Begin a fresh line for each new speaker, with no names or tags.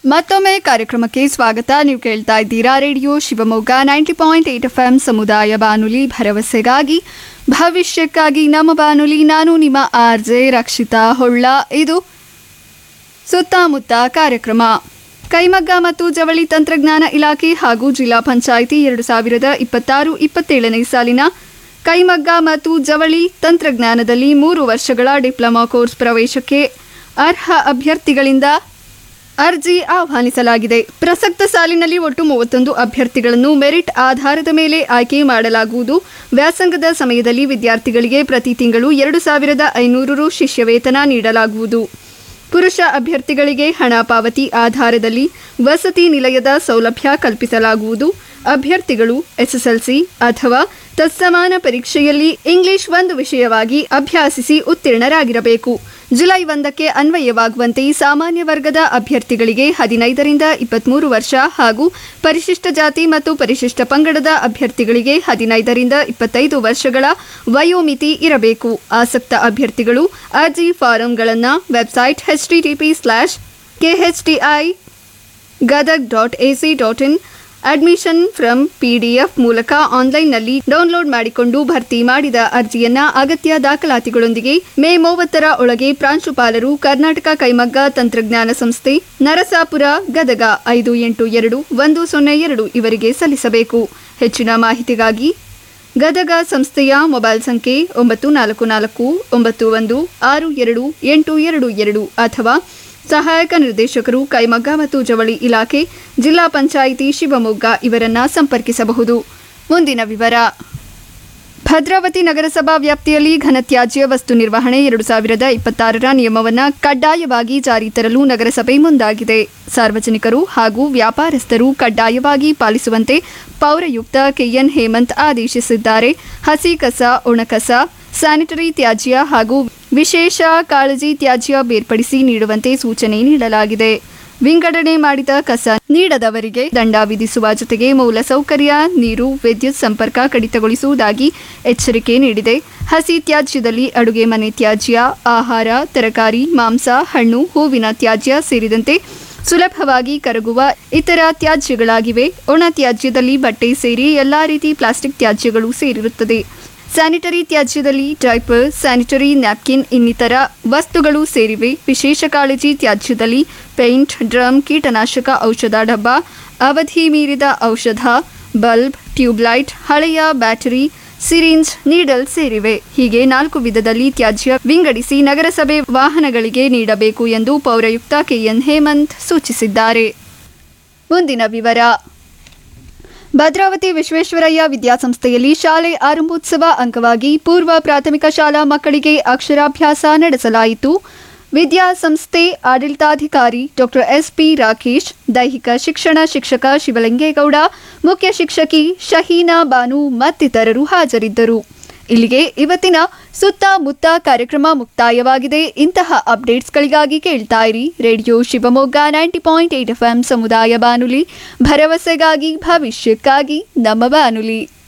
ಮತ್ತೊಮ್ಮೆ ಕಾರ್ಯಕ್ರಮಕ್ಕೆ ಸ್ವಾಗತ ನೀವು ಕೇಳ್ತಾ ಇದ್ದೀರಾ radio Shivamogga ninety point eight F M ಸಮುದಾಯ ಬಾನುಲಿ ಭರವಸೆಗಾಗಿ ಭವಿಷ್ಯಕ್ಕಾಗಿ ನಮ್ಮ ಬಾನುಲಿ ನಾನು ನಿಮ್ಮ ಆರ್ ಜೆ ರಕ್ಷಿತಾ ಹೊಳ್ಳ ಇದು ಸುತ್ತಮುತ್ತ ಕಾರ್ಯಕ್ರಮ ಕೈಮಗ್ಗ ಮತ್ತು ಜವಳಿ ತಂತ್ರಜ್ಞಾನ ಇಲಾಖೆ ಹಾಗೂ ಜಿಲ್ಲಾ ಪಂಚಾಯಿತಿ ಎರಡು ಸಾವಿರದ ಇಪ್ಪತ್ತಾರು ಇಪ್ಪತ್ತೇಳನೇ ಸಾಲಿನ ಕೈಮಗ್ಗ ಮತ್ತು ಜವಳಿ ತಂತ್ರಜ್ಞಾನದಲ್ಲಿ ಮೂರು ವರ್ಷಗಳ ಡಿಪ್ಲೊಮಾ ಕೋರ್ಸ್ ಪ್ರವೇಶಕ್ಕೆ ಅರ್ಹ ಅಭ್ಯರ್ಥಿಗಳಿಂದ ಅರ್ಜಿ ಆಹ್ವಾನಿಸಲಾಗಿದೆ ಪ್ರಸಕ್ತ ಸಾಲಿನಲ್ಲಿ ಒಟ್ಟು ಮೂವತ್ತೊಂದು ಅಭ್ಯರ್ಥಿಗಳನ್ನು ಮೆರಿಟ್ ಆಧಾರದ ಮೇಲೆ ಆಯ್ಕೆ ಮಾಡಲಾಗುವುದು ವ್ಯಾಸಂಗದ ಸಮಯದಲ್ಲಿ ವಿದ್ಯಾರ್ಥಿಗಳಿಗೆ ಪ್ರತಿ ತಿಂಗಳು ಎರಡು ಸಾವಿರದ ಐನೂರು ರು ಶಿಷ್ಯವೇತನ ನೀಡಲಾಗುವುದು ಪುರುಷ ಅಭ್ಯರ್ಥಿಗಳಿಗೆ ಹಣ ಪಾವತಿ ಆಧಾರದಲ್ಲಿ ವಸತಿ ನಿಲಯದ ಸೌಲಭ್ಯ ಕಲ್ಪಿಸಲಾಗುವುದು ಅಭ್ಯರ್ಥಿಗಳು ಎಸ್ಎಸ್ಎಲ್ಸಿ ಅಥವಾ ತತ್ಸಮಾನ ಪರೀಕ್ಷೆಯಲ್ಲಿ ಇಂಗ್ಲಿಷ್ ಒಂದು ವಿಷಯವಾಗಿ ಅಭ್ಯಾಸಿಸಿ ಉತ್ತೀರ್ಣರಾಗಿರಬೇಕು ಜುಲೈ ಒಂದಕ್ಕೆ ಅನ್ವಯವಾಗುವಂತೆ ಸಾಮಾನ್ಯ ವರ್ಗದ ಅಭ್ಯರ್ಥಿಗಳಿಗೆ ಹದಿನೈದರಿಂದ ಇಪ್ಪತ್ಮೂರು ವರ್ಷ ಹಾಗೂ ಪರಿಶಿಷ್ಟ ಜಾತಿ ಮತ್ತು ಪರಿಶಿಷ್ಟ ಪಂಗಡದ ಅಭ್ಯರ್ಥಿಗಳಿಗೆ ಹದಿನೈದರಿಂದ ಇಪ್ಪತ್ತೈದು ವರ್ಷಗಳ ವಯೋಮಿತಿ ಇರಬೇಕು ಆಸಕ್ತ ಅಭ್ಯರ್ಥಿಗಳು ಅರ್ಜಿ ಫಾರಂಗಳನ್ನು website H TTP slash KHTI Gadag dot AC dot in admission from PDF ಮೂಲಕ ಆನ್ಲೈನ್ನಲ್ಲಿ ಡೌನ್ಲೋಡ್ ಮಾಡಿಕೊಂಡು ಭರ್ತಿ ಮಾಡಿದ ಅರ್ಜಿಯನ್ನ ಅಗತ್ಯ ದಾಖಲಾತಿಗಳೊಂದಿಗೆ ಮೇ ಮೂವತ್ತರ ಒಳಗೆ ಪ್ರಾಂಶುಪಾಲರು ಕರ್ನಾಟಕ ಕೈಮಗ್ಗ ತಂತ್ರಜ್ಞಾನ ಸಂಸ್ಥೆ ನರಸಾಪುರ ಗದಗ ಐದು ಎಂಟು ಎರಡು ಒಂದು ಸೊನ್ನೆ ಎರಡು ಇವರಿಗೆ ಸಲ್ಲಿಸಬೇಕು ಹೆಚ್ಚಿನ ಮಾಹಿತಿಗಾಗಿ ಗದಗ ಸಂಸ್ಥೆಯ ಮೊಬೈಲ್ ಸಂಖ್ಯೆ ಒಂಬತ್ತು ನಾಲ್ಕು ನಾಲ್ಕು ಒಂಬತ್ತು ಒಂದು ಆರು ಎರಡು ಎಂಟು ಎರಡು ಎರಡು ಅಥವಾ ಸಹಾಯಕ ನಿರ್ದೇಶಕರು ಕೈಮಗ್ಗ ಮತ್ತು ಜವಳಿ ಇಲಾಖೆ ಜಿಲ್ಲಾ ಪಂಚಾಯಿತಿ ಶಿವಮೊಗ್ಗ ಇವರನ್ನ ಸಂಪರ್ಕಿಸಬಹುದು ಮುಂದಿನ ವಿವರ ಭದ್ರಾವತಿ ನಗರಸಭಾ ವ್ಯಾಪ್ತಿಯಲ್ಲಿ ಘನತ್ಯಾಜ್ಯ ವಸ್ತು ನಿರ್ವಹಣೆ ಎರಡು ಸಾವಿರದ ಇಪ್ಪತ್ತಾರರ ನಿಯಮವನ್ನು ಕಡ್ಡಾಯವಾಗಿ ಜಾರಿ ತರಲು ನಗರಸಭೆ ಮುಂದಾಗಿದೆ ಸಾರ್ವಜನಿಕರು ಹಾಗೂ ವ್ಯಾಪಾರಸ್ಥರು ಕಡ್ಡಾಯವಾಗಿ ಪಾಲಿಸುವಂತೆ ಪೌರಯುಕ್ತ ಕೆಎನ್ ಹೇಮಂತ್ ಆದೇಶಿಸಿದ್ದಾರೆ ಹಸಿ ಕಸ ಒಣಕಸ ಸ್ಯಾನಿಟರಿ ತ್ಯಾಜ್ಯ ಹಾಗೂ ವಿಶೇಷ ಕಾಳಜಿ ತ್ಯಾಜ್ಯ ಬೇರ್ಪಡಿಸಿ ನೀಡುವಂತೆ ಸೂಚನೆ ನೀಡಲಾಗಿದೆ ವಿಂಗಡಣೆ ಮಾಡಿದ ಕಸ ನೀಡದವರಿಗೆ ದಂಡ ವಿಧಿಸುವ ಜೊತೆಗೆ ಮೂಲಸೌಕರ್ಯ ನೀರು ವಿದ್ಯುತ್ ಸಂಪರ್ಕ ಕಡಿತಗೊಳಿಸುವುದಾಗಿ ಎಚ್ಚರಿಕೆ ನೀಡಿದೆ ಹಸಿ ತ್ಯಾಜ್ಯದಲ್ಲಿ ಅಡುಗೆ ಮನೆ ತ್ಯಾಜ್ಯ ಆಹಾರ ತರಕಾರಿ ಮಾಂಸ ಹಣ್ಣು ಹೂವಿನ ತ್ಯಾಜ್ಯ ಸೇರಿದಂತೆ ಸುಲಭವಾಗಿ ಕರಗುವ ಇತರ ತ್ಯಾಜ್ಯಗಳಾಗಿವೆ ಒಣ ತ್ಯಾಜ್ಯದಲ್ಲಿ ಬಟ್ಟೆ ಸೇರಿ ಎಲ್ಲಾ ರೀತಿ ಪ್ಲಾಸ್ಟಿಕ್ ತ್ಯಾಜ್ಯಗಳು ಸೇರಿರುತ್ತದೆ ಸ್ಯಾನಿಟರಿ ತ್ಯಾಜ್ಯದಲ್ಲಿ ಡೈಪರ್ ಸ್ಯಾನಿಟರಿ ನ್ಯಾಪ್ಕಿನ್ ಇನ್ನಿತರ ವಸ್ತುಗಳು ಸೇರಿವೆ ವಿಶೇಷ ಕಾಳಜಿ ತ್ಯಾಜ್ಯದಲ್ಲಿ ಪೇಂಟ್ ಡ್ರಮ್ ಕೀಟನಾಶಕ ಔಷಧ ಡಬ್ಬ ಅವಧಿ ಮೀರಿದ ಔಷಧ ಬಲ್ಬ್ ಟ್ಯೂಬ್ಲೈಟ್ ಹಳೆಯ ಬ್ಯಾಟರಿ ಸಿರಿಂಜ್ ನೀಡಲ್ ಸೇರಿವೆ ಹೀಗೆ ನಾಲ್ಕು ವಿಧದಲ್ಲಿ ತ್ಯಾಜ್ಯ ವಿಂಗಡಿಸಿ ನಗರಸಭೆ ವಾಹನಗಳಿಗೆ ನೀಡಬೇಕು ಎಂದು ಪೌರಾಯುಕ್ತ ಕೆಎನ್ ಹೇಮಂತ್ ಸೂಚಿಸಿದ್ದಾರೆ ಮುಂದಿನ ವಿವರ ಭದ್ರಾವತಿ ವಿಶ್ವೇಶ್ವರಯ್ಯ ವಿದ್ಯಾಸಂಸ್ಥೆಯಲ್ಲಿ ಶಾಲೆ ಆರಂಭೋತ್ಸವ ಅಂಗವಾಗಿ ಪೂರ್ವ ಪ್ರಾಥಮಿಕ ಶಾಲಾ ಮಕ್ಕಳಿಗೆ ಅಕ್ಷರಾಭ್ಯಾಸ ನಡೆಸಲಾಯಿತು ವಿದ್ಯಾಸಂಸ್ಥೆ ಆಡಳಿತಾಧಿಕಾರಿ ಡಾಕ್ಟರ್ ಎಸ್ಪಿ ರಾಕೇಶ್ ದೈಹಿಕ ಶಿಕ್ಷಣ ಶಿಕ್ಷಕ ಶಿವಲಿಂಗೇಗೌಡ ಮುಖ್ಯ ಶಿಕ್ಷಕಿ ಶಹೀನಾ ಬಾನು ಮತ್ತಿತರರು ಹಾಜರಿದ್ದರು ಇಲ್ಲಿಗೆ ಇವತ್ತಿನ ಸುತ್ತಮುತ್ತ ಕಾರ್ಯಕ್ರಮ ಮುಕ್ತಾಯವಾಗಿದೆ ಇಂತಹ ಅಪ್ಡೇಟ್ಸ್ಗಳಿಗಾಗಿ ಕೇಳ್ತಾ ಇರಿ radio Shivamogga ninety point eight F ಸಮುದಾಯ ಬಾನುಲಿ ಭರವಸೆಗಾಗಿ ಭವಿಷ್ಯಕ್ಕಾಗಿ ನಮ್ಮ ಬಾನುಲಿ